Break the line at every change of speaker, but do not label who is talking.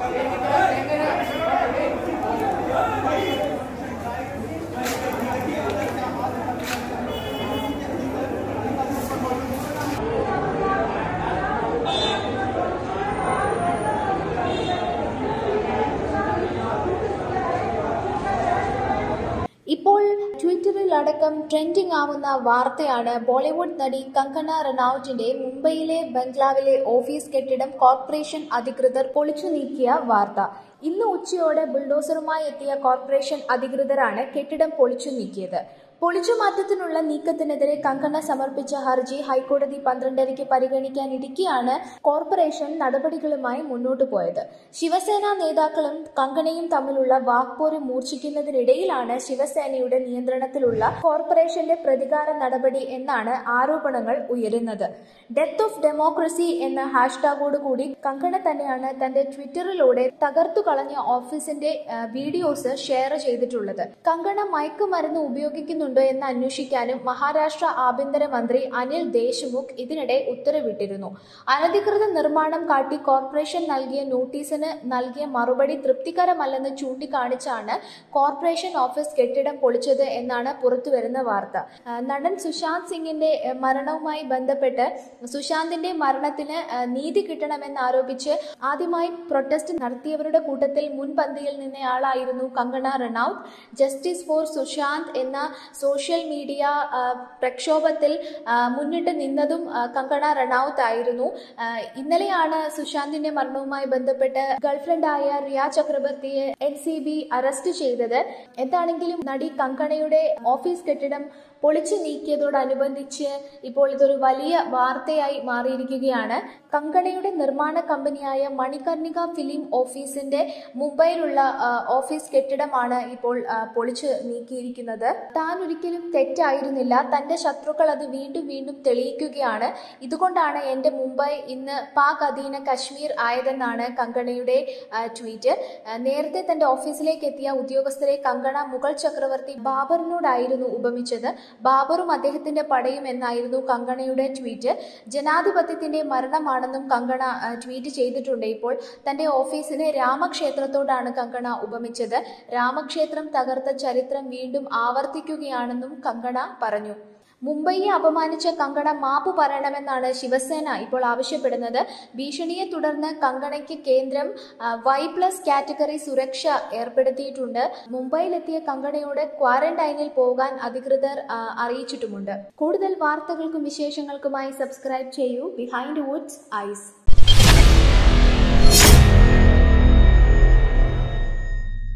ഇപ്പോൾ ട്വിറ്ററിൽ അടക്കം ട്രെൻഡിംഗ് ആവുന്ന വാർത്തയാണ് ബോളിവുഡ് നടി കങ്കണ റണൌട്ടിന്റെ മുംബൈയിലെ ബംഗ്ലാവിലെ ഓഫീസ് കെട്ടിടം കോർപ്പറേഷൻ അധികൃതർ പൊളിച്ചു നീക്കിയ വാർത്ത ഇന്ന് ഉച്ചയോടെ ബുൾഡോസറുമായി എത്തിയ കോർപ്പറേഷൻ അധികൃതരാണ് കെട്ടിടം പൊളിച്ചു നീക്കിയത് പൊളിച്ചുമാറ്റത്തിനുള്ള നീക്കത്തിനെതിരെ കങ്കണ സമർപ്പിച്ച ഹർജി ഹൈക്കോടതി പന്ത്രണ്ടരയ്ക്ക് പരിഗണിക്കാനിരിക്കെയാണ് കോർപ്പറേഷൻ നടപടികളുമായി മുന്നോട്ടു പോയത് ശിവസേന നേതാക്കളും കങ്കണയും തമ്മിലുള്ള വാക്പോര് മൂർച്ഛിക്കുന്നതിനിടയിലാണ് ശിവസേനയുടെ നിയന്ത്രണത്തിലുള്ള കോർപ്പറേഷന്റെ പ്രതികാര നടപടി എന്നാണ് ആരോപണങ്ങൾ ഉയരുന്നത് ഡെത്ത് ഓഫ് ഡെമോക്രസി എന്ന ഹാഷ്ടാഗോട് കൂടി കങ്കണ തന്നെയാണ് തന്റെ ട്വിറ്ററിലൂടെ തകർത്തു കളഞ്ഞ ഓഫീസിന്റെ ആ, വീഡിയോസ് ഷെയർ ചെയ്തിട്ടുള്ളത് കങ്കണ മയക്കുമരുന്ന് ഉപയോഗിക്കുന്നുണ്ടോ എന്ന് അന്വേഷിക്കാനും മഹാരാഷ്ട്ര ആഭ്യന്തരമന്ത്രി അനിൽ ദേശ്മുഖ് ഇതിനിടെ ഉത്തരവിട്ടിരുന്നു അനധികൃത നിർമ്മാണം കാട്ടി കോർപ്പറേഷൻ നൽകിയ നോട്ടീസിന് നൽകിയ മറുപടി തൃപ്തികരമല്ലെന്ന് ചൂണ്ടിക്കാണിച്ചാണ് കോർപ്പറേഷൻ ഓഫീസ് കെട്ടിടം പൊളിച്ചത് എന്നാണ് പുറത്തുവരുന്ന വാർത്ത ആ, നടൻ സുശാന്ത് സിംഗിന്റെ ആ, മരണവുമായി ബന്ധപ്പെട്ട് സുശാന്തിന്റെ മരണത്തിന് ആ, നീതി കിട്ടണമെന്ന് ആരോപിച്ച് ആദ്യമായി പ്രൊട്ടസ്റ്റ് നടത്തിയവരുടെ കൂട്ടത്തിൽ മുൻപന്തിയിൽ നിന്നയാളായിരുന്നു കങ്കണ റണൌട്ട് ജസ്റ്റിസ് ഫോർ സുശാന്ത് എന്ന സോഷ്യൽ മീഡിയ ആ, പ്രക്ഷോഭത്തിൽ ആ, മുന്നിട്ട് നിന്നതും ആ, കങ്കണ റണൌത്ത് ആയിരുന്നു ആ, ഇന്നലെയാണ് സുശാന്തിന്റെ മരണവുമായി ബന്ധപ്പെട്ട് ഗേൾഫ്രണ്ടായ റിയ ചക്രവർത്തിയെ എൻ സി ബി അറസ്റ്റ് ചെയ്തത് എന്താണെങ്കിലും നടി കങ്കണയുടെ ഓഫീസ് കെട്ടിടം പൊളിച്ചു നീക്കിയതോടനുബന്ധിച്ച് ഇപ്പോൾ ഇതൊരു വലിയ വാർത്തയായി മാറിയിരിക്കുകയാണ് കങ്കണയുടെ നിർമ്മാണ കമ്പനിയായ മണികർണിക ഫിലിം ഓഫീസിന്റെ മുംബൈയിലുള്ള ആ, ഓഫീസ് കെട്ടിടമാണ് ഇപ്പോൾ ആ, പൊളിച്ചു നീക്കിയിരിക്കുന്നത് താൻ ഒരിക്കലും തെറ്റായിരുന്നില്ല തന്റെ ശത്രുക്കൾ അത് വീണ്ടും വീണ്ടും തെളിയിക്കുകയാണ് ഇതുകൊണ്ടാണ് എന്റെ മുംബൈ ഇന്ന് പാക് അധീന കശ്മീർ ആയതെന്നാണ് കങ്കണയുടെ ആ, ട്വീറ്റ് ആ, നേരത്തെ തന്റെ ഓഫീസിലേക്ക് എത്തിയ ഉദ്യോഗസ്ഥരെ കങ്കണ മുഗൾ ചക്രവർത്തി ബാബറിനോടായിരുന്നു ഉപമിച്ചത് ബാബറും അദ്ദേഹത്തിന്റെ പടയും എന്നായിരുന്നു കങ്കണയുടെ ട്വീറ്റ് ജനാധിപത്യത്തിന്റെ മരണമാണെന്നും കങ്കണ ആ, ട്വീറ്റ് ചെയ്തിട്ടുണ്ട് ഇപ്പോൾ തന്റെ ഓഫീസിനെ രാമക്ഷേത്രത്തോടാണ് കങ്കണ ഉപമിച്ചത് രാമക്ഷേത്രം തകർത്ത ചരിത്രം വീണ്ടും ആവർത്തിക്കുകയാണെന്നും കങ്കണ പറഞ്ഞു മുംബൈയെ അപമാനിച്ച കങ്കണ മാപ്പ് പറയണമെന്നാണ് ശിവസേന ഇപ്പോൾ ആവശ്യപ്പെടുന്നത് ഭീഷണിയെ തുടർന്ന് കങ്കണയ്ക്ക് കേന്ദ്രം ആ, വൈ പ്ലസ് കാറ്റഗറി സുരക്ഷ ഏർപ്പെടുത്തിയിട്ടുണ്ട് മുംബൈയിലെത്തിയ കങ്കണയോട് ക്വാറന്റൈനിൽ പോകാൻ അധികൃതർ ആ, അറിയിച്ചിട്ടുമുണ്ട് കൂടുതൽ വാർത്തകൾക്കും വിശേഷങ്ങൾക്കുമായി സബ്സ്ക്രൈബ് ചെയ്യൂ ബിഹൈൻഡ് വുഡ്സ് ഐസ്